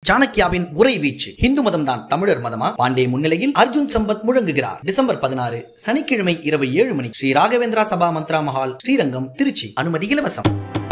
சாணக்கியாவின் உரை வீச்சு இந்து மதம் தான் தமிழர் மதமா பாண்டே முன்னிலையில் அர்ஜுன் சம்பத் முழங்குகிறார் டிசம்பர் பதினாறு சனிக்கிழமை இரவு ஏழு மணி ஸ்ரீ ராகவேந்திரா சபா மந்த்ரா மஹால் ஸ்ரீரங்கம் திருச்சி அனுமதி இலவசம்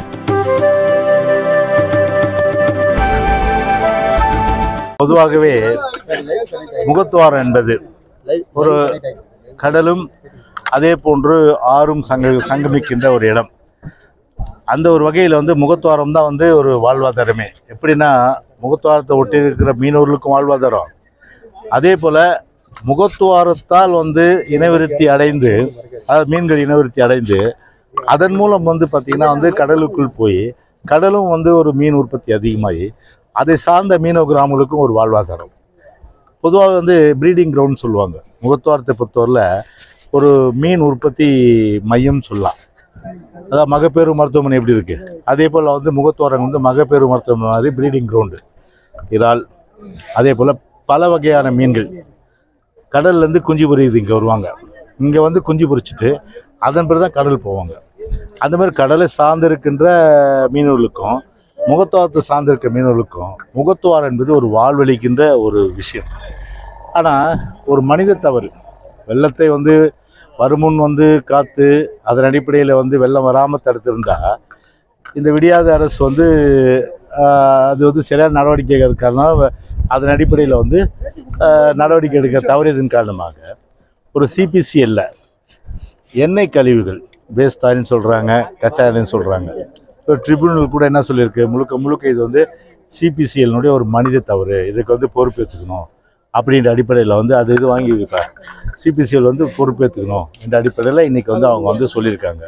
பொதுவாகவே முகத்துவாரம் என்பது ஒரு கடலும் அதே போன்று ஆறும் சங்க சங்கமிக்கின்ற ஒரு இடம் அந்த ஒரு வகையில் வந்து முகத்துவாரம் தான் வந்து ஒரு வாழ்வாதாரமே எப்படின்னா முகத்துவாரத்தை ஒட்டி இருக்கிற மீனவர்களுக்கும் வாழ்வாதாரம் அதே போல் முகத்துவாரத்தால் வந்து இனவிருத்தி அடைந்து அதாவது மீன்கள் இனவிருத்தி அடைந்து அதன் மூலம் வந்து பார்த்திங்கன்னா வந்து கடலுக்குள் போய் கடலும் வந்து ஒரு மீன் உற்பத்தி அதிகமாகி அதை சார்ந்த மீனவ கிராமங்களுக்கும் ஒரு வாழ்வாதாரம் பொதுவாக வந்து ப்ரீடிங் கிரவுண்ட் சொல்லுவாங்க முகத்துவாரத்தை பொறுத்தவரையில் ஒரு மீன் உற்பத்தி மையம் சொல்லலாம் அதாவது மகப்பேறு மருத்துவமனை எப்படி இருக்குது அதே போல் வந்து முகத்துவாரம் வந்து மகப்பேறு மருத்துவமனை மாதிரி ப்ரீடிங் கிரவுண்டு இறால் அதே போல் பல வகையான மீன்கள் கடல்லேருந்து குஞ்சு பொரியுது இங்கே வருவாங்க இங்கே வந்து குஞ்சு பொரிச்சிட்டு அதன் பிறகு தான் கடல் போவாங்க அந்த மாதிரி கடலை சார்ந்திருக்கின்ற மீனவர்களுக்கும் முகத்துவாரத்தை சார்ந்திருக்க மீனவர்களுக்கும் முகத்துவாரம் என்பது ஒரு வாழ்வளிக்கின்ற ஒரு விஷயம் ஆனால் ஒரு மனித தவறு வெள்ளத்தை வந்து வருமுன் வந்து காத்து அதன் அடிப்படையில் வந்து வெள்ளம் வராமல் தடுத்திருந்தா இந்த விடியாத அரசு வந்து ஆஹ், அது வந்து சரியான நடவடிக்கை எடுக்கலாம் அதன் அடிப்படையில் வந்து ஆஹ், நடவடிக்கை எடுக்க தவறியதன் காரணமாக ஒரு சிபிசிஎல்ல எண்ணெய் கழிவுகள் வேஸ்ட் ஆயில்னு சொல்கிறாங்க கச்சா ஆயில்னு சொல்கிறாங்க இப்போ ட்ரிபியூனல் கூட என்ன சொல்லியிருக்கு முழுக்க முழுக்க இது வந்து சிபிசிஎல்னுடைய ஒரு மனித தவறு இதுக்கு வந்து பொறுப்பேற்றுக்கணும் அப்படின்ற அடிப்படையில் வந்து அது இது வாங்கி இப்போ சிபிசிஎல் வந்து பொறுப்பேற்றுக்கணும் இந்த அடிப்படையில் இன்றைக்கி வந்து அவங்க வந்து சொல்லியிருக்காங்க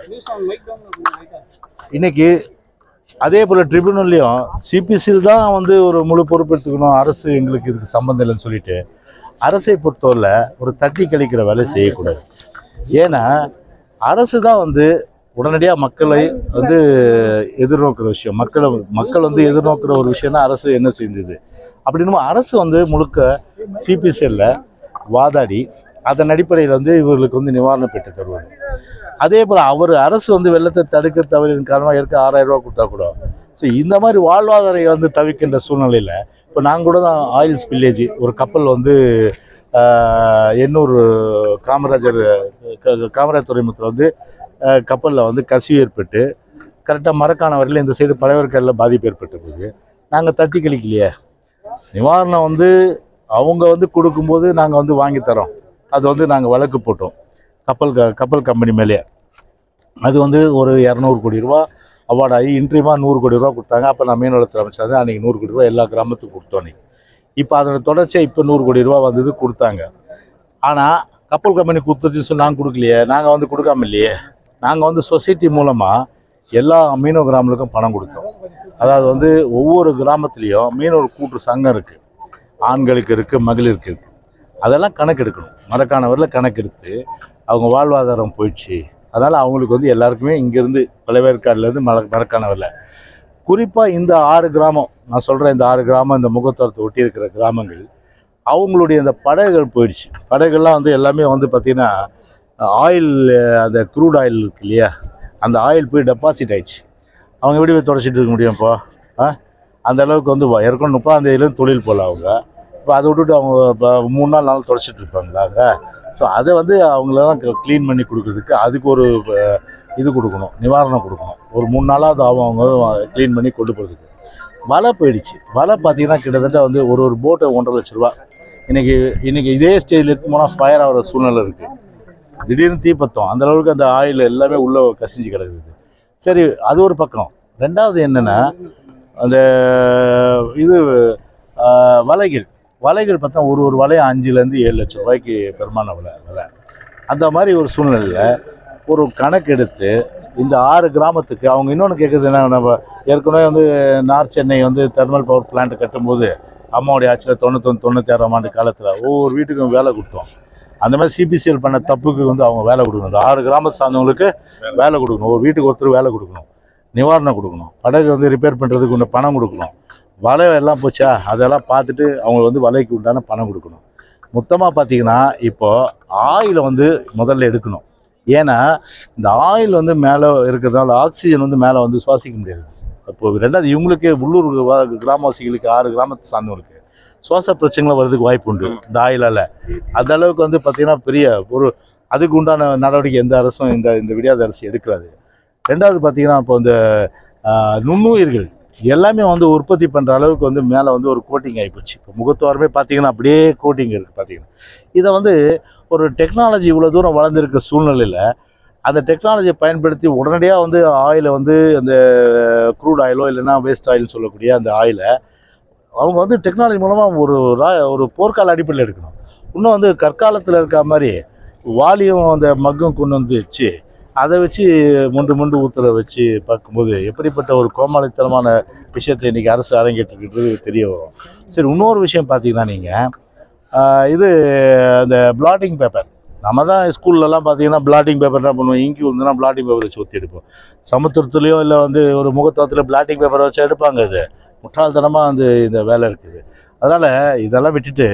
இன்னைக்கு அதே போல் ட்ரிபியூனல்லையும் சிபிசிஎல் தான் வந்து ஒரு முழு பொறுப்பெடுத்துக்கணும் அரசு எங்களுக்கு இதுக்கு சம்மந்தம் இல்லைன்னு சொல்லிட்டு அரசை பொறுத்தவரை ஒரு தட்டி கழிக்கிற வேலை செய்யக்கூடாது ஏன்னா அரசு தான் வந்து உடனடியாக மக்களை வந்து எதிர்நோக்கிற விஷயம் மக்களை மக்கள் வந்து எதிர்நோக்கிற ஒரு விஷயம்னா அரசு என்ன செஞ்சது அப்படின்னும் அரசு வந்து முழுக்க சிபிசிஎல்ல வாதாடி அதன் அடிப்படையில் வந்து இவர்களுக்கு வந்து நிவாரணம் பெற்று தருவது அதே போல் அவர் அரசு வந்து வெள்ளத்தை தடுக்க தவறின் காரணமாக இருக்க ஆறாயிரம் ரூபா கொடுத்தா கூட ஸோ இந்த மாதிரி வாழ்வாதாரம் வந்து தவிக்கின்ற சூழ்நிலையில் இப்போ நாங்கள் கூட தான் ஆயில் ஸ்பில்லேஜ் ஒரு கப்பல் வந்து ஆஹ், எண்ணூர் காமராஜர் க- காமராஜர் துறைமுகத்தில் வந்து கப்பலில் வந்து கசிவு ஏற்பட்டு கரெக்டாக மரக்கான வரையில் இந்த சைடு பழவர்கல்ல பாதிப்பு ஏற்பட்டிருக்குது நாங்கள் தட்டி கழிக்கலையே நிவாரணம் வந்து அவங்க வந்து கொடுக்கும்போது நாங்கள் வந்து வாங்கி தரோம் அது வந்து நாங்கள் வழக்கு போட்டோம் கப்பல் க கப்பல் கம்பெனி மேலேயே அது வந்து ஒரு இரநூறு கோடி ரூபா அவார்ட் ஆகி இன்ட்ரீமாக நூறு கோடி ரூபா கொடுத்தாங்க அப்போ நான் மீன்வளத்துறை அமைச்சர் தான் அன்றைக்கி நூறு கோடி ரூபா எல்லா கிராமத்துக்கும் கொடுத்தோம் அன்றைக்கி இப்போ அதோட தொடர்ச்சியாக இப்போ நூறு கோடி ரூபா வந்தது கொடுத்தாங்க ஆனால் கப்பல் கம்பெனி கொடுத்துச்சு சொல்லி நாங்கள் கொடுக்கலையே நாங்கள் வந்து கொடுக்காம இல்லையே நாங்கள் வந்து சொசைட்டி மூலமாக எல்லா மீனவ கிராமங்களுக்கும் பணம் கொடுத்தோம் அதாவது வந்து ஒவ்வொரு கிராமத்துலேயும் மீனவர் கூட்டு சங்கம் இருக்குது ஆண்களுக்கு இருக்குது மகளிருக்கு இருக்குது அதெல்லாம் கணக்கெடுக்கணும் மரக்கானவரில் கணக்கெடுத்து அவங்க வாழ்வாதாரம் போயிடுச்சு அதனால் அவங்களுக்கு வந்து எல்லாருக்குமே இங்கேருந்து பழவேற்காடுலேருந்து மர மரக்கானவரில் குறிப்பாக இந்த ஆறு கிராமம் நான் சொல்கிறேன் இந்த ஆறு கிராமம் இந்த முகத்தோரத்தை ஒட்டி இருக்கிற கிராமங்கள் அவங்களுடைய அந்த படகுகள் போயிடுச்சு படகுகள்லாம் வந்து எல்லாமே வந்து பார்த்திங்கன்னா ஆயில் அந்த க்ரூட் ஆயில் இருக்கு இல்லையா அந்த ஆயில் போய் டெபாசிட் ஆயிடுச்சு அவங்க எப்படி போய் தொடச்சிட்டு இருக்க முடியும் இப்போ ஆ அந்த அளவுக்கு வந்து வ- ஏற்கனவே முப்பதாம் தேதியிலேருந்து தொழில் போகல அவங்க இப்போ அதை விட்டுட்டு அவங்க இப்போ மூணு நாள் நாள் தொடச்சிட்டு இருப்பாங்களாங்க ஸோ அதை வந்து அவங்களெல்லாம் க்ளீன் பண்ணி கொடுக்குறதுக்கு அதுக்கு ஒரு அஹ், இது கொடுக்கணும் நிவாரணம் கொடுக்கணும் ஒரு மூணு நாளாவது ஆகும் அவங்க க்ளீன் பண்ணி கொண்டு போகிறதுக்கு வலை போயிடுச்சு வலை பார்த்தீங்கன்னா கிட்டத்தட்ட வந்து ஒரு ஒரு போட்டு ஒன்றரை லட்ச ரூபா இன்னைக்கு இன்னைக்கு இதே ஸ்டேஜில் எடுத்து போனால் ஃபயர் ஆகிற சூழ்நிலை இருக்குது திடீர்னு தீப்பத்தம் அந்த அளவுக்கு அந்த ஆயில் எல்லாமே உள்ளே கசிஞ்சு கிடக்குது சரி அது ஒரு பக்கம் ரெண்டாவது என்னென்னா அந்த இது ஆஹ், வலைகள் வலைகள் பார்த்தா ஒரு ஒரு வலையும் அஞ்சுலேருந்து ஏழு லட்சம் ரூபாய்க்கு பெருமான விலை விலை அந்த மாதிரி ஒரு சூழ்நிலையில் ஒரு கணக்கு எடுத்து இந்த ஆறு கிராமத்துக்கு அவங்க இன்னொன்று கேட்குறது என்ன நம்ம ஏற்கனவே வந்து நார்த் சென்னை வந்து தெர்மல் பவர் பிளான்ட் கட்டும்போது அம்மாவுடைய ஆட்சியில் தொண்ணூத்தொன்று தொண்ணூற்றி ஆறாம் ஆண்டு காலத்தில் ஒவ்வொரு வீட்டுக்கும் வேலை கொடுத்தோம் அந்த மாதிரி சிபிசிஎல் பண்ண தப்புக்கு வந்து அவங்க வேலை கொடுக்கணும் இந்த ஆறு கிராமத்தை சார்ந்தவங்களுக்கு வேலை கொடுக்கணும் ஒரு வீட்டுக்கு ஒருத்தர் வேலை கொடுக்கணும் நிவாரணம் கொடுக்கணும் படகு வந்து ரிப்பேர் பண்ணுறதுக்கு உண்டான பணம் கொடுக்கணும் வலை எல்லாம் போச்சா அதெல்லாம் பார்த்துட்டு அவங்க வந்து வலைக்கு உண்டான பணம் கொடுக்கணும் மொத்தமாக பார்த்தீங்கன்னா இப்போ ஆயிலை வந்து முதல்ல எடுக்கணும் ஏன்னா இந்த ஆயில் வந்து மேலே இருக்கிறதுனால ஆக்சிஜன் வந்து மேலே வந்து சுவாசிக்க முடியாது இப்போ ரெண்டாவது இவங்களுக்கு உள்ளூர் வா- கிராமவாசிகளுக்கு ஆறு கிராமத்தை சார்ந்தவங்களுக்கு சுவாச பிரச்சனைகள் வர்றதுக்கு வாய்ப்பு உண்டு இந்த ஆயிலால் அந்த அளவுக்கு வந்து பார்த்திங்கன்னா பெரிய ஒரு அதுக்கு உண்டான நடவடிக்கை எந்த அரசும் இந்த இந்த விடியாத அரசு எடுக்காது ரெண்டாவது பார்த்திங்கன்னா இப்போ இந்த ஆஹ், நுண்ணுயிர்கள் எல்லாமே வந்து உற்பத்தி பண்ணுற அளவுக்கு வந்து மேலே வந்து ஒரு கோட்டிங் ஆகிப்போச்சு இப்போ முகத்துவாரமே பார்த்தீங்கன்னா அப்படியே கோட்டிங் இருக்குது பார்த்தீங்கன்னா இதை வந்து ஒரு டெக்னாலஜி இவ்வளோ தூரம் வளர்ந்துருக்க சூழ்நிலையில் அந்த டெக்னாலஜியை பயன்படுத்தி உடனடியாக வந்து ஆயிலை வந்து அந்த க்ரூட் ஆயிலோ இல்லைன்னா வேஸ்ட் ஆயில்னு சொல்லக்கூடிய அந்த ஆயிலை அவங்க வந்து டெக்னாலஜி மூலமாக ஒரு ரா- ஒரு போர்க்கால அடிப்படையில் எடுக்கணும் இன்னும் வந்து கற்காலத்தில் இருக்க மாதிரி வாலியும் அந்த மக்கும் கொண்டு வந்து வச்சு அதை வச்சு முண்டு முண்டு ஊற்றுற வச்சு பார்க்கும்போது எப்படிப்பட்ட ஒரு கோமாளித்தனமான விஷயத்தை இன்றைக்கி அரசு அரங்கேற்றிருக்கிறது தெரிய வரும் சரி இன்னொரு விஷயம் பார்த்தீங்கன்னா நீங்கள் இது அந்த பிளாட்டிங் பேப்பர் நம்ம தான் ஸ்கூல்லலாம் பார்த்தீங்கன்னா பிளாட்டிங் பேப்பர் என்ன பண்ணுவோம் இங்கி வந்துன்னா பிளாட்டிங் பேப்பர் வச்சு ஒத்தி எடுப்போம் சமுத்திரத்துலேயோ இல்லை வந்து ஒரு முகத்துவத்தில் பிளாட்டிங் பேப்பர் வச்சு எடுப்பாங்க இது முட்டாள்தனமாக வந்து இந்த வேலை இருக்குது அதனால் இதெல்லாம் விட்டுட்டு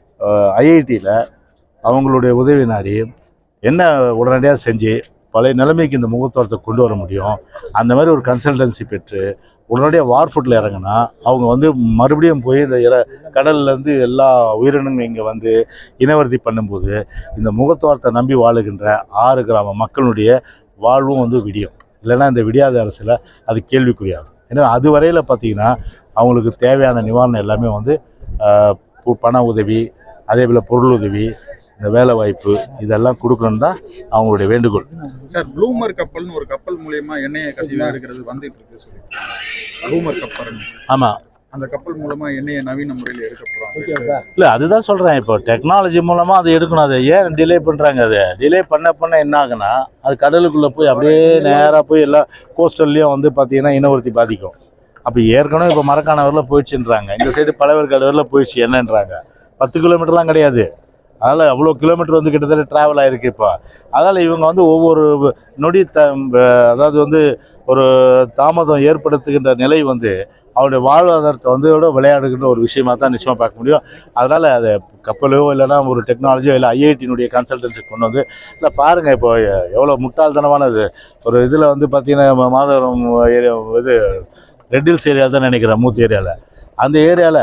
ஐஐடியில் அவங்களுடைய உதவி நாடி என்ன உடனடியாக செஞ்சு பழைய நிலைமைக்கு இந்த முகத்துவத்தை கொண்டு வர முடியும் அந்த மாதிரி ஒரு கன்சல்டன்சி பெற்று உடனடியாக வார்ஃபுட்டில் இறங்குனா அவங்க வந்து மறுபடியும் போய் இந்த இற கடல்லேருந்து எல்லா உயிரினங்களும் இங்கே வந்து இனவர்த்தி பண்ணும்போது இந்த முகத்துவாரத்தை நம்பி வாழுகின்ற ஆறு கிராம மக்களுடைய வாழ்வும் வந்து விடியும் இல்லைன்னா இந்த விடியாத அரசில் அது கேள்விக்குறியாகும் ஏன்னா அது வரையில் பார்த்தீங்கன்னா அவங்களுக்கு தேவையான நிவாரணம் எல்லாமே வந்து ஆஹ், பு- பண உதவி அதே போல் பொருள் உதவி இந்த வேலை வாய்ப்பு இதெல்லாம் கொடுக்கணும் தான் அவங்களுடைய வேண்டுகோள் சார் ப்ளூமர் கப்பல்னு ஒரு கப்பல் மூலியமா எண்ணெயை கசிவு எடுக்கிறது வந்துட்டு இருக்கு சொல்லியிருக்காங்க ப்ளூமர் கப்பல் ஆமாம் அந்த கப்பல் மூலமா எண்ணெயை நவீன முறையில் எடுக்க போறாங்க இல்லை அதுதான் சொல்கிறேன் இப்போ டெக்னாலஜி மூலமாக அதை எடுக்கணும் அதை ஏன் டிலே பண்ணுறாங்க அதை டிலே பண்ண பண்ண என்ன ஆகுனா அது கடலுக்குள்ளே போய் அப்படியே நேராக போய் எல்லா கோஸ்டல்லையும் வந்து பார்த்தீங்கன்னா இனவர்த்தி பாதிக்கும் அப்போ ஏற்கனவே இப்போ மரக்கானவரில் போயிடுச்சுன்றாங்க இந்த சைடு பழவர் கடவரில் போயிடுச்சு என்னன்றாங்க பத்து கிலோமீட்டர்லாம் கிடையாது அதனால் அவ்வளோ கிலோமீட்டர் வந்து கிட்டத்தட்ட ட்ராவல் ஆகிருக்கு இப்போ அதனால் இவங்க வந்து ஒவ்வொரு நொடி த அதாவது வந்து ஒரு தாமதம் ஏற்படுத்துகின்ற நிலை வந்து அவருடைய வாழ்வாதாரத்தை வந்து விட விளையாடுகின்ற ஒரு விஷயமா தான் நிச்சயமாக பார்க்க முடியும் அதனால் அதை கப்பலோ இல்லைன்னா ஒரு டெக்னாலஜியோ இல்லை ஐஐடியினுடைய கன்சல்டன்சி கொண்டு வந்து இல்லை பாருங்கள் இப்போ எவ்வளோ முட்டாள்தனமானது ஒரு இதில் வந்து பார்த்தீங்கன்னா மாதவரம் ஏரியா இது ரெட் ஹில்ஸ் ஏரியா தான் நினைக்கிறேன் மூத்தி ஏரியாவில் அந்த ஏரியாவில்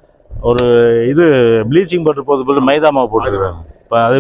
ஒரு இது ப்ளீச்சிங் பவுடர் போது போட்டு மைதா மாவு போட்டுருக்காங்க இப்போ அது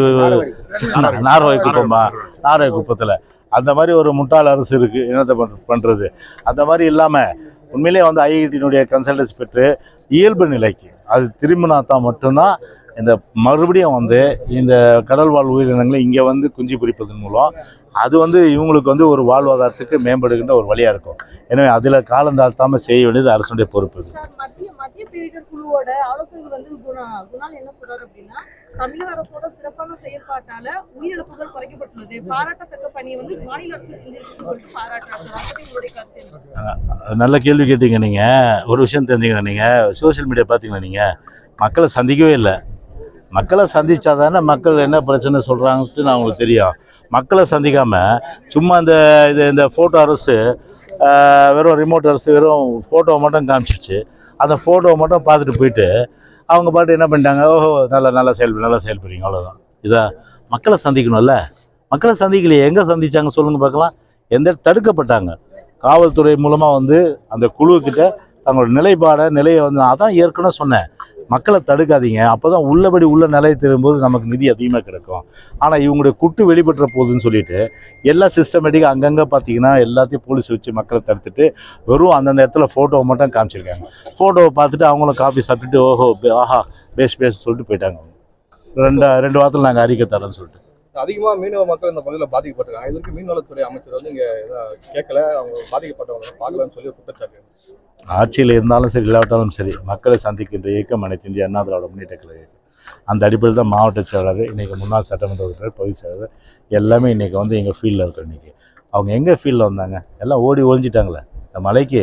நார்வாய் குப்பமா நார்வாய் குப்பத்தில் அந்த மாதிரி ஒரு முட்டாள் அரசு இருக்குது என்னத்தை பண் பண்ணுறது அந்த மாதிரி இல்லாமல் உண்மையிலேயே வந்து ஐஐடியினுடைய கன்சல்டன்சி பெற்று இயல்பு நிலைக்கு அது திரும்பினா தான் மட்டும்தான் இந்த மறுபடியும் வந்து இந்த கடல் வாழ் உயிரினங்களை இங்கே வந்து குஞ்சு பொரிப்பதன் மூலம் அது வந்து இவங்களுக்கு வந்து ஒரு வாழ்வாதாரத்துக்கு மேம்படுகின்ற ஒரு வழியாக இருக்கும் எனவே அதில் காலம் தாழ்த்தாமல் செய்ய வேண்டியது அரசுடைய பொறுப்பு இது. சார் மத்திய மத்திய பேரிடர் குழுவோட ஆலோசகர் வந்து குணா குணால் என்ன சொல்றாரு அப்படின்னா தமிழக அரசோட சிறப்பான செயற்பாட்டால உயிரிழப்புகள் குறைக்கப்பட்டுள்ளது பாராட்டத்தக்க பணியை வந்து மாநில அரசு செஞ்சிருக்குன்னு சொல்லிட்டு பாராட்டுறாங்க சார் அதை பத்தி உங்களுடைய கருத்து என்ன நல்ல கேள்வி கேட்டீங்க நீங்கள் ஒரு விஷயம் தெரிஞ்சுங்க நீங்கள் சோஷியல் மீடியா பார்த்தீங்களா நீங்கள் மக்களை சந்திக்கவே இல்லை மக்களை சந்திச்சா தானே மக்கள் என்ன பிரச்சனை சொல்கிறாங்கன்ட்டு நான் உங்களுக்கு தெரியும் மக்களை சந்திக்காமல் சும்மா இந்த இது இந்த ஃபோட்டோ அரசு ஆஹ், வெறும் ரிமோட் அரசு வெறும் ஃபோட்டோவை மட்டும் காமிச்சிச்சு அந்த ஃபோட்டோவை மட்டும் பார்த்துட்டு போயிட்டு அவங்க பாட்டு என்ன பண்ணிட்டாங்க ஓஹோ நல்லா நல்லா செயல்படு நல்லா செயல்படுறீங்க அவ்வளோதான் இதா மக்களை சந்திக்கணும்ல மக்களை சந்திக்கலையே எங்கே சந்திச்சாங்க சொல்லுங்கள் பார்க்கலாம் எந்த தடுக்கப்பட்டாங்க காவல்துறை மூலமாக வந்து அந்த குழுக்கிட்ட தங்களோட நிலைப்பாடை நிலையை வந்து நான் அதான் ஏற்கனவே சொன்னேன் மக்களை தடுக்காதீங்க அப்போ தான் உள்ளபடி உள்ள நிலையை திரும்பும்போது நமக்கு நிதி அதிகமாக கிடைக்கும் ஆனால் இவங்களுடைய குட்டு வெளிப்பட்டுற போகுதுன்னு சொல்லிட்டு எல்லா சிஸ்டமேட்டிக்காக அங்கங்கே பார்த்தீங்கன்னா எல்லாத்தையும் போலீஸ் வச்சு மக்களை தடுத்துட்டு வெறும் அந்தந்த இடத்துல ஃபோட்டோவை மட்டும் காமிச்சிருக்காங்க ஃபோட்டோவை பார்த்துட்டு அவங்களும் காஃபி சாப்பிட்டுட்டு ஓஹோ பே- ஆஹா பேஸ் பேஸ் சொல்லிட்டு போயிட்டாங்க ரெண்டு ரெண்டு வாரத்தில் நாங்கள் அறிக்கை தரோன்னு சொல்லிட்டு அதிகமா மீனவ மக்கள் இந்த பகுதியில் பாதிக்கப்பட்டிருக்காங்க இதற்கு மீன்வளத்துறை அமைச்சர் வந்து இங்க எதா கேட்கல அவங்க பாதிக்கப்பட்டவங்க பார்க்கலன்னு சொல்லி குற்றச்சாட்டு ஆட்சியில் இருந்தாலும் சரி இல்லாவிட்டாலும் சரி மக்களை சந்திக்கின்ற இயக்கம் அனைத்து இந்திய அண்ணா திராவிட முன்னேற்ற கழக இயக்கம் அந்த அடிப்படையில் தான் மாவட்ட செயலாளர் இன்றைக்கி முன்னாள் சட்டமன்ற உறுப்பினர் பகுதி செயலாளர் எல்லாமே இன்றைக்கி வந்து எங்கள் ஃபீல்டில் இருக்கோம் இன்றைக்கி அவங்க எங்கே ஃபீல்டில் வந்தாங்க எல்லாம் ஓடி ஒழிஞ்சிட்டாங்களே இந்த மலைக்கு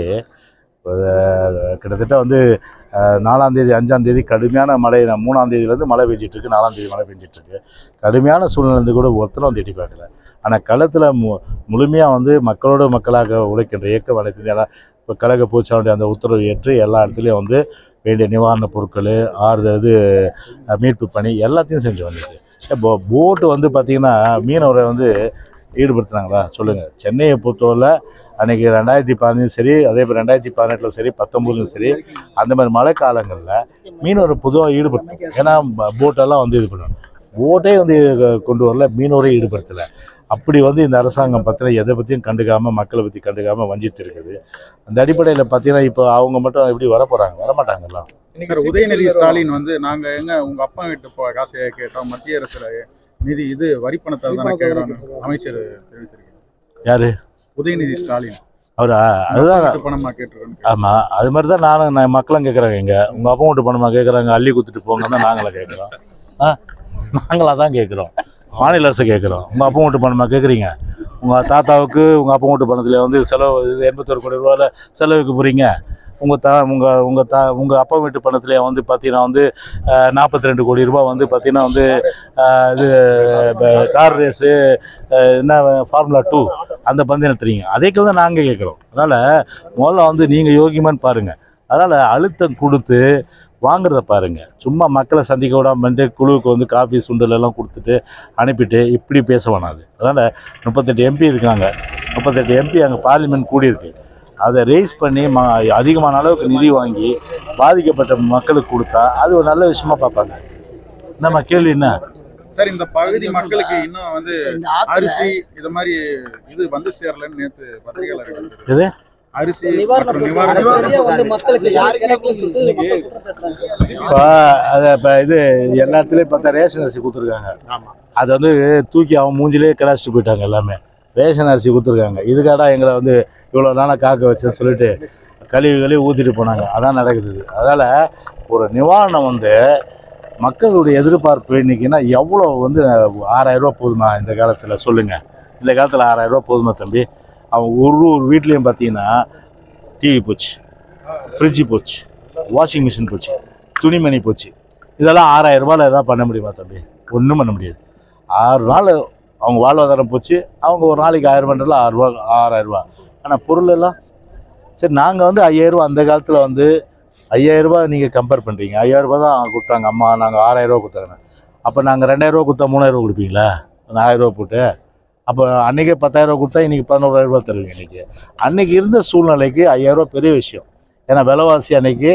அஹ், கிட்டத்தட்ட வந்து அஹ், நாலாம் தேதி அஞ்சாம் தேதி கடுமையான மழை நான் மூணாம் தேதியிலேருந்து மழை பெஞ்சிட்டு இருக்கு நாலாம் தேதி மழை பெஞ்சிட்டு இருக்கு கடுமையான சூழ்நிலை கூட ஒருத்தரும் வந்து எட்டி பார்க்கல ஆனால் களத்தில் மு முழுமையாக வந்து மக்களோட மக்களாக உழைக்கின்ற இயக்கம் அனைத்து இந்திய அண்ணா இப்போ கழக பூச்சாவுடைய அந்த உத்தரவு ஏற்று எல்லா இடத்துலையும் வந்து வேண்டிய நிவாரணப் பொருட்கள் ஆறுதல் இது அஹ், மீட்பு பணி எல்லாத்தையும் செஞ்சு வந்துச்சு இப்போ போட்டு வந்து பார்த்திங்கன்னா மீனவரை வந்து ஈடுபடுத்துனாங்களா சொல்லுங்கள் சென்னையை பொறுத்தவரை அன்னைக்கு ரெண்டாயிரத்தி பதினஞ்சு சரி அதே மாதிரி ரெண்டாயிரத்தி பதினெட்டில் சரி பத்தொம்போதுலையும் சரி அந்த மாதிரி மழை காலங்களில் மீனவர் பொதுவாக ஈடுபட்டோம் ஏன்னா போட்டெல்லாம் வந்து இது பண்ணணும் போட்டே வந்து கொண்டு வரல மீனவரை ஈடுபடுத்தலை அப்படி வந்து இந்த அரசாங்கம் பார்த்தீங்கன்னா எதை பற்றியும் கண்டுக்காமல் மக்களை பற்றி கண்டுக்காமல் வஞ்சித்து இருக்குது அந்த அடிப்படையில் பார்த்தீங்கன்னா இப்போ அவங்க மட்டும் எப்படி வர போகிறாங்க வரமாட்டாங்கல்ல சார் உதயநிதி ஸ்டாலின் வந்து நாங்க எங்க உங்க அப்பா வீட்டு போ- காசை கேட்டோம் மத்திய அரசுல நிதி இது வரி பணத்தை தானே கேட்கறாங்க அமைச்சர் தெரிவித்திருக்காரு யாரு உதயநிதி ஸ்டாலின் அவரா அதுதான் வீட்டு பணமா கேட்டிருக்காங்க ஆமாம் அது மாதிரி தான் நானும் நான் மக்களும் கேட்குறாங்க இங்கே உங்கள் அப்பா வீட்டு பணமாக கேட்குறாங்க அள்ளி குத்துட்டு போங்க தான் நாங்களும் கேட்குறோம் ஆ நாங்களாக தான் கேட்குறோம் மாநில அரசு கேட்குறோம் உங்கள் அப்பா வீட்டு பணமாக கேட்குறீங்க உங்கள் தாத்தாவுக்கு உங்கள் அப்பா வீட்டு பணத்தில் வந்து செலவு இது எண்பத்தொரு கோடி ரூபாயில் செலவுக்கு போகிறீங்க உங்கள் தா உங்கள் உங்கள் தா உங்கள் அப்பா வீட்டு பணத்தில் வந்து பார்த்தீங்கன்னா வந்து நாற்பத்தி ரெண்டு கோடி ரூபாய் வந்து பார்த்தீங்கன்னா வந்து அஹ், இது கார் ரேஸு என்ன ஃபார்முலா டூ அந்த பந்தயம் நடத்துறீங்க அதே தான் நாங்கள் கேட்குறோம் அதனால் முதல்ல வந்து நீங்கள் யோகியமான்னு பாருங்கள் அதனால் அழுத்தம் கொடுத்து வாங்குறத பாருங்க சும்மா மக்களை சந்திக்க விடாமட்டு குழுவுக்கு வந்து காஃபி சுண்டல் எல்லாம் கொடுத்துட்டு அனுப்பிட்டு இப்படி பேச வேணாது அதனால் முப்பத்தெட்டு எம்பி இருக்காங்க முப்பத்தெட்டு எம்பி அங்கே பார்லிமெண்ட் கூடியிருக்கு அதை ரேஸ் பண்ணி ம அதிகமான அளவுக்கு நிதி வாங்கி பாதிக்கப்பட்ட மக்களுக்கு கொடுத்தா அது ஒரு நல்ல விஷயமா பார்ப்பாங்க நம்ம கேள்வி என்ன சார் இந்த பகுதி மக்களுக்கு இன்னும் வந்து அரிசி இது மாதிரி இது வந்து சேரலன்னு நேத்து பத்திரிகையில இருக்கு எது? அரிசி மற்றும் நிவாரண சரியா வந்து மக்களுக்கு யாரு கிடைக்கலன்னு சொல்லிட்டு மக்கள் குற்றம் சாட்டுறாங்க. இப்போ அதை இப்போ இது எல்லா இடத்துலையும் பார்த்தா ரேஷன் அரிசி கொடுத்துருக்காங்க அது வந்து தூக்கி அவன் மூஞ்சிலே கிடாச்சிட்டு போயிட்டாங்க எல்லாமே ரேஷன் அரிசி கொடுத்துருக்காங்க இதுக்காடா எங்களை வந்து இவ்வளோ நாளாக காக்க வச்சேன்னு சொல்லிட்டு கழுவி கழுவி ஊற்றிட்டு போனாங்க அதான் நடக்குது இது. அதனால் ஒரு நிவாரணம் வந்து மக்களுடைய எதிர்பார்ப்பு இன்னைக்குன்னா எவ்வளோ வந்து ஆறாயிரரூபா போதுமா இந்த காலத்தில் சொல்லுங்கள் இந்த காலத்தில் ஆறாயிரரூபா போதுமா தம்பி அவன் ஒரு ஒரு வீட்லேயும் பார்த்தீங்கன்னா டிவி போச்சு ஃப்ரிட்ஜு போச்சு வாஷிங் மிஷின் போச்சு துணிமணி போச்சு இதெல்லாம் ஆறாயிரம் ரூபாயில் எதாவது பண்ண முடியுமா தம்பி ஒன்றும் பண்ண முடியாது ஆறு நாள் அவங்க வாழ்வாதாரம் போச்சு அவங்க ஒரு நாளைக்கு ஆயிரம் பண்ணுறதுல ஆறு ரூபா ஆறாயிரம் ரூபா ஆனால் பொருள் எல்லாம் சரி நாங்கள் வந்து ஐயாயிரம் ரூபா அந்த காலத்தில் வந்து ஐயாயிரம் ரூபாய் நீங்கள் கம்பேர் பண்ணுறீங்க ஐயாயிரம் ரூபாய் தான் கொடுத்தாங்க அம்மா நாங்கள் ஆறாயிரம் ரூபா கொடுத்தாங்க அப்போ நாங்கள் ரெண்டாயிரம் ரூபா கொடுத்தா மூணாயிரம் ரூபா கொடுப்பீங்களா அந்த ஆயிரம் ரூபா போட்டு அப்போ அன்றைக்கே பத்தாயிரம் ரூபா கொடுத்தா இன்றைக்கி பதினோராயிரம் ரூபா தருவீங்க இன்றைக்கி அன்றைக்கி இருந்த சூழ்நிலைக்கு ஐயாயிரம் ரூபா பெரிய விஷயம் ஏன்னா விலைவாசி அன்னைக்கு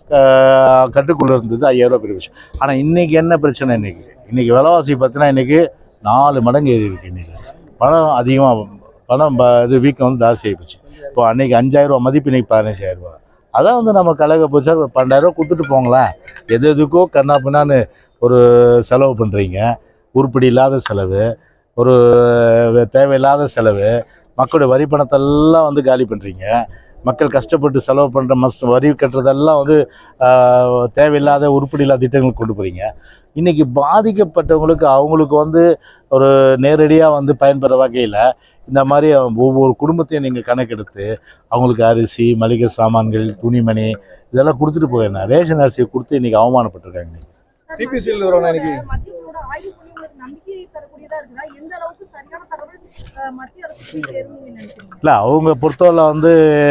ஆஹ், கட்டுக்குள்ள இருந்தது ஐயாயிரம் ரூபா பெரிய விஷயம் ஆனால் இன்றைக்கி என்ன பிரச்சனை இன்றைக்கி இன்றைக்கி விலைவாசி பார்த்தீங்கன்னா இன்றைக்கி நாலு மடங்கு ஏறி இருக்கு இன்றைக்கி பணம் அதிகமாக பணம் ப- இது வீக்கம் வந்து ஜாஸ்தி ஆகிப்போச்சு இப்போ அன்றைக்கி அஞ்சாயிரரூவா மதிப்பு இன்னைக்கு பதினஞ்சாயிரம் ரூபா அதான் வந்து நம்ம கழக போச்சா பன்னெண்டாயிரரூவா கொடுத்துட்டு போங்களேன் எது எதுக்கோ கண்ணா பின்னான்னு ஒரு செலவு பண்ணுறீங்க உருப்படி இல்லாத செலவு ஒரு தேவையில்லாத செலவு மக்களுடைய வரி பணத்தெல்லாம் வந்து காலி பண்ணுறீங்க மக்கள் கஷ்டப்பட்டு செலவு பண்ணுற மஸ்ட் வரி கட்டுறதெல்லாம் வந்து ஆஹ், தேவையில்லாத உருப்படி இல்லாத திட்டங்களுக்கு கொண்டு போகிறீங்க இன்றைக்கி பாதிக்கப்பட்டவங்களுக்கு அவங்களுக்கு வந்து ஒரு நேரடியாக வந்து பயன்பெற வகையில் இந்த மாதிரி ஒவ்வொரு குடும்பத்தையும் நீங்கள் கணக்கெடுத்து அவங்களுக்கு அரிசி மளிகை சாமான்கள் துணிமணி இதெல்லாம் கொடுத்துட்டு போயிடணும் ரேஷன் அரிசியை கொடுத்து இன்றைக்கி அவமானப்பட்டிருக்காங்க இன்னைக்கு. சிபிசியில் வரவங்க இன்னைக்கு மத்தியத்தோட ஆய்வு பணி உங்களுக்கு நம்பிக்கை தரக்கூடியதா இருக்குதா எந்த அளவுக்கு சரியான தகவல் அஹ், மத்திய அரசு போய் சேரும் நீங்க நினைக்கிறீங்க இல்லை அவங்க பொறுத்தவரை வந்து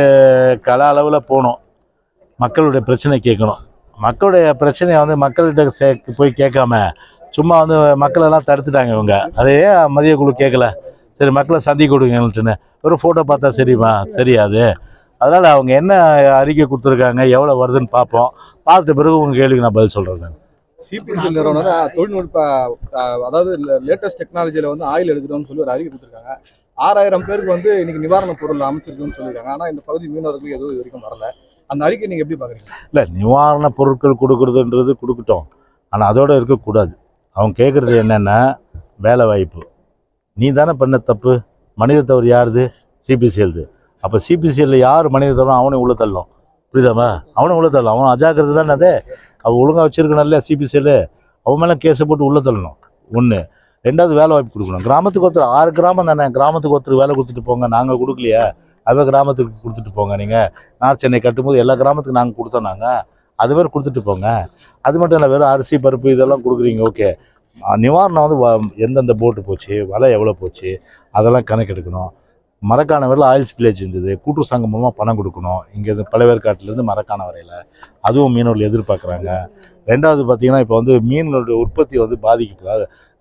கல அளவில் போகணும் மக்களுடைய பிரச்சனை கேட்கணும் மக்களுடைய பிரச்சனையை வந்து மக்கள்கிட்ட சே போய் கேட்காம சும்மா வந்து மக்களெல்லாம் தடுத்துட்டாங்க இவங்க அதே மதிய குழு கேட்கல சரி மக்களை சந்தி கொடுங்கன்ட்டுன்னு ஒரு ஃபோட்டோ பார்த்தா சரிம்மா சரியாது அதனால் அவங்க என்ன அறிக்கை கொடுத்துருக்காங்க எவ்வளோ வருதுன்னு பார்ப்போம் பார்த்த பிறகு உங்கள் கேள்விக்கு நான் பதில் சொல்கிறேன் சிபிசி நிறுவனம் தொழில்நுட்ப அஹ், அதாவது லேட்டஸ்ட் டெக்னாலஜியில வந்து ஆயில் எடுக்கிறோம்னு சொல்லி ஒரு அறிக்கை கொடுத்துருக்காங்க ஆறாயிரம் பேருக்கு வந்து இன்னைக்கு நிவாரண பொருள் அமைச்சிருக்குன்னு சொல்லியிருக்காங்க ஆனா இந்த பகுதி மீனவர்களுக்கு எதுவும் இது வரைக்கும் வரல அந்த அறிக்கை நீங்க எப்படி பாக்குறீங்க இல்லை நிவாரண பொருட்கள் கொடுக்குறதுன்றது கொடுக்கட்டும் ஆனால் அதோடு இருக்கக்கூடாது அவங்க கேட்குறது என்னென்னா வேலை வாய்ப்பு நீ தானே பண்ண தப்பு மனித தவறு யாருது சிபிசிஎல்து அப்போ சிபிசிஎல்ல யார் மனித தவறு அவனை உள்ள தள்ளும் புரியுதாமா அவனை உள்ள தள்ளலாம் அவன் அஜாக்கிரதை தானே அது அவன் ஒழுங்காக வச்சிருக்கணும்ல சிபிசிஎல் அவன் மேலே கேஸை போட்டு உள்ள தள்ளணும் ஒன்று ரெண்டாவது வேலை வாய்ப்பு கொடுக்கணும் கிராமத்துக்கு ஒருத்தர் ஆறு கிராமம் தானே கிராமத்துக்கு ஒருத்தர் வேலை கொடுத்துட்டு போங்க நாங்கள் கொடுக்கலையா அதை கிராமத்துக்கு கொடுத்துட்டு போங்க நீங்கள் நார்த் சென்னை கட்டும்போது எல்லா கிராமத்துக்கும் நாங்கள் கொடுத்தோம் நாங்கள் அது மாதிரி கொடுத்துட்டு போங்க அது மட்டும் இல்லை வெறும் அரிசி பருப்பு இதெல்லாம் கொடுக்குறீங்க ஓகே நிவாரணம் வந்து வ- எந்தெந்த போட்டு போச்சு வலை எவ்வளோ போச்சு அதெல்லாம் கணக்கெடுக்கணும் மரக்கான வரையில் ஆயில் ஸ்பில்லேஜ் இருந்தது கூட்டு சங்கம் மூலமாக பணம் கொடுக்கணும் இங்கேருந்து பழவேற்காட்டிலேருந்து மரக்கான வரையில் அதுவும் மீனவர்கள் எதிர்பார்க்குறாங்க ரெண்டாவது பார்த்தீங்கன்னா இப்போ வந்து மீன்களுடைய உற்பத்தி வந்து பாதிக்கக்கூடாது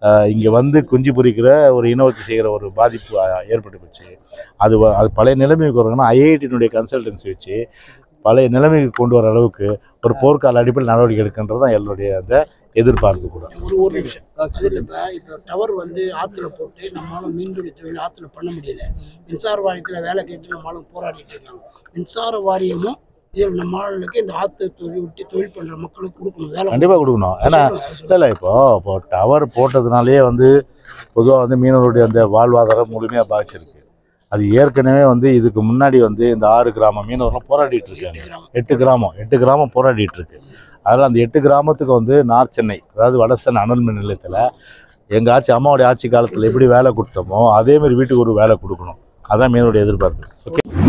இங்கே வந்து குஞ்சு பொரிக்கிற ஒரு இனவர்த்தி செய்கிற ஒரு பாதிப்பு அஹ், ஏற்பட்டு போச்சு அது வ- அது பழைய நிலைமைக்கு வரணும்னா ஐஐடியினுடைய கன்சல்டன்சி வச்சு பழைய நிலைமைக்கு கொண்டு வர அளவுக்கு ஒரு போர்க்கால அடிப்படையில் நடவடிக்கை எடுக்கின்றது தான் என்னுடைய அந்த எதிர்பார்ப்பு கூட ஒரு ஒரு நிமிஷம் அதில் இப்போ இப்போ டவர் வந்து ஆற்றுல போட்டு நம்மளால மீன்பிடி தொழில் ஆற்றுல பண்ண முடியல மின்சார வாரியத்தில் வேலை கேட்டு நம்மளால போராடிட்டு இருக்காங்க மின்சார வாரியமும் இதில் நம்ம ஆளுக்கு இந்த ஆற்று தொழில் விட்டு தொழில் பண்ணுற மக்களுக்கு கொடுக்கணும் வேலை கண்டிப்பாக கொடுக்கணும் ஏன்னா சொல்லுங்க, இல்லை இல்லை இப்போ இப்போ டவர் போட்டதுனாலே வந்து பொதுவாக வந்து மீனவருடைய அந்த வாழ்வாதாரம் முழுமையாக பாதிச்சிருக்கு அது ஏற்கனவே வந்து இதுக்கு முன்னாடி வந்து இந்த ஆறு கிராம மீனவர்களும் போராடிட்டு இருக்காங்க சொல்லுங்க. எட்டு கிராமம் எட்டு கிராமம் போராடிட்டு இருக்கு அதில் அந்த எட்டு கிராமத்துக்கு வந்து நார்த் சென்னை அதாவது வடசென்னை அனல் மின் நிலையத்தில் எங்கள் ஆட்சி அம்மாவுடைய ஆட்சி காலத்தில் எப்படி வேலை கொடுத்தோமோ அதே மாதிரி வீட்டுக்கு ஒரு வேலை கொடுக்கணும் அதான் மீனவருடைய எதிர்பார்ப்பு ஓகே